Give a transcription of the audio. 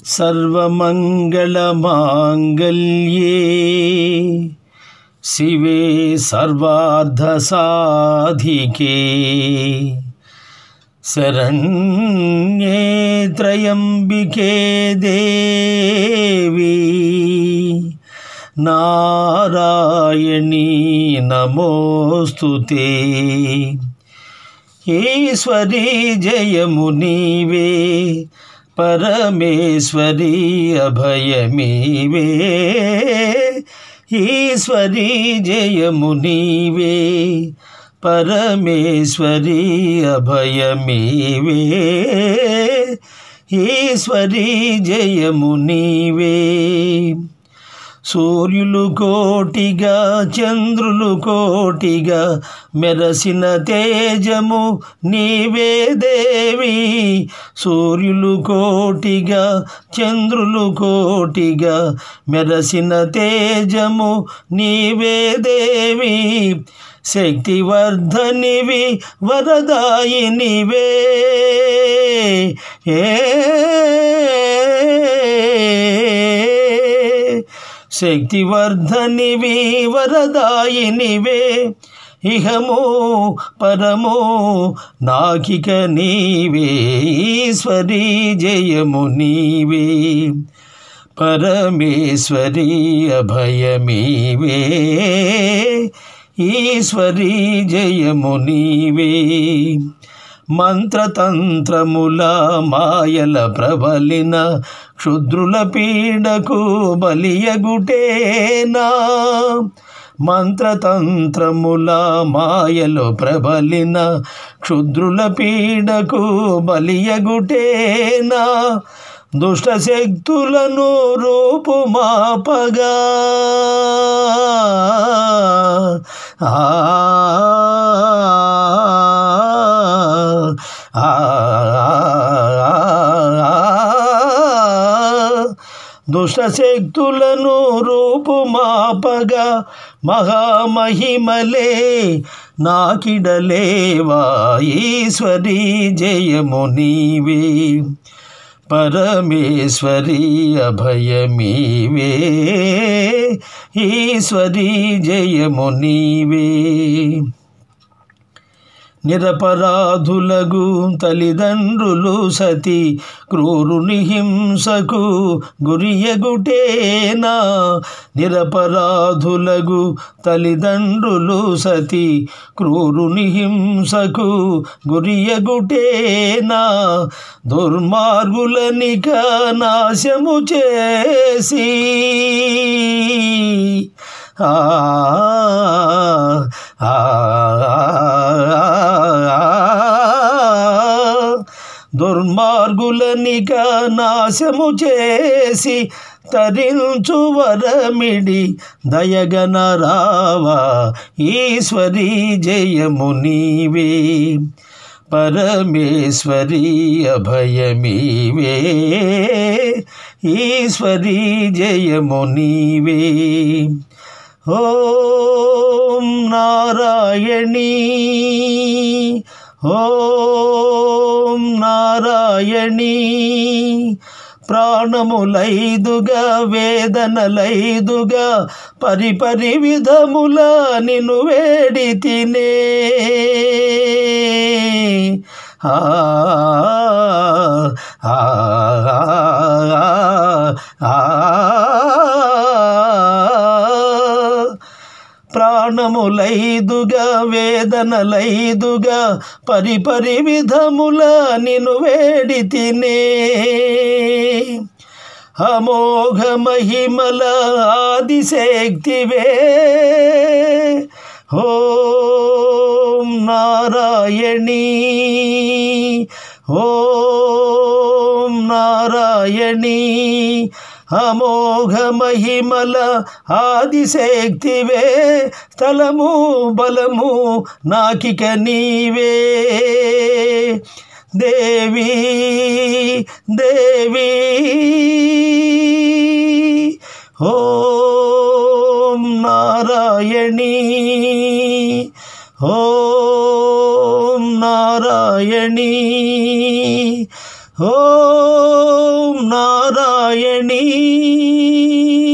सर्वमङ्गलमाङ्गल्ये शिवे सर्वार्धसाधिके शरण्ये त्र्यम्बिके देवी नारायणी नमोऽस्तु ते ఈశ్వరీ జయము నీవే పరమేశ్వరీ అభయమీవే ఈశ్వరీ జయము నీవే పరమేశ్వరీ అభయమీవే ఈశ్వరీ జయము నీవే సూర్యులు కోటిగా చంద్రులు కోటిగా మెరసిన తేజము నీవే దేవి సూర్యులు కోటిగా చంద్రులు కోటిగా మెరసిన తేజము నీవే దేవి శక్తివర్ధనివి వరదాయినివే ఏ శక్తివర్ధనివి వరదాయినివే ఇహము పరము నాకిక నీవే ఈశ్వరీ జయము నీవే పరమేశ్వరీ అభయమీవే ఈశ్వరీ జయము నీవే మంత్రతంత్రముల మాయల ప్రబలిన క్షుద్రుల పీడకు బలియగుటేనా మంత్రతంత్రముల మాయలు ప్రబలిన క్షుద్రుల పీడకు బలియగుటేనా దుష్ట శక్తులను రూపుమాపగా ఆ దుష్టశక్తులను రూపుమాపగా మహామహిమలే నాకిడలేవా ఈశ్వరీ జయము నీవే పరమేశ్వరీ అభయమీవే ఈశ్వరీ జయము నీవే నిరపరాధులగు తల్లిదండ్రులు సతి క్రూరుని హింసకు గురియగుటేనా నిరపరాధులగు తల్లిదండ్రులు సతి క్రూరుని హింసకు గురియగుటేనా దుర్మార్గులనిక నాశము చేసి ఆ ఆ దుర్మార్గులనిక నాశము చేసి తరించు వరమిడి దయగన రావా ఈశ్వరీ జయము నీవే పరమేశ్వరీ అభయమీవే ఈశ్వరీ జయము నీవే ఓం నారాయణీ ఓం నారాయణీ ప్రాణములైదుగా వేదనలైదుగా పరిపరి విధముల నిన్ను వేడి తినే ఆ ఆ ఆ ప్రాణములైదుగా వేదనలైదుగా పరిపరి విధముల నిన్ను వేడి తినే అమోఘ మహిమల ఆదిశక్తివే ఓం నారాయణీ ఓం నారాయణీ అమోఘ మహిమల ఆదిశక్తివే స్థలము బలము నాకిక నీవే దేవి దేవి ఓం నారాయణీ ఓం నారాయణీ ఓం నారాయణీ నారాయణీ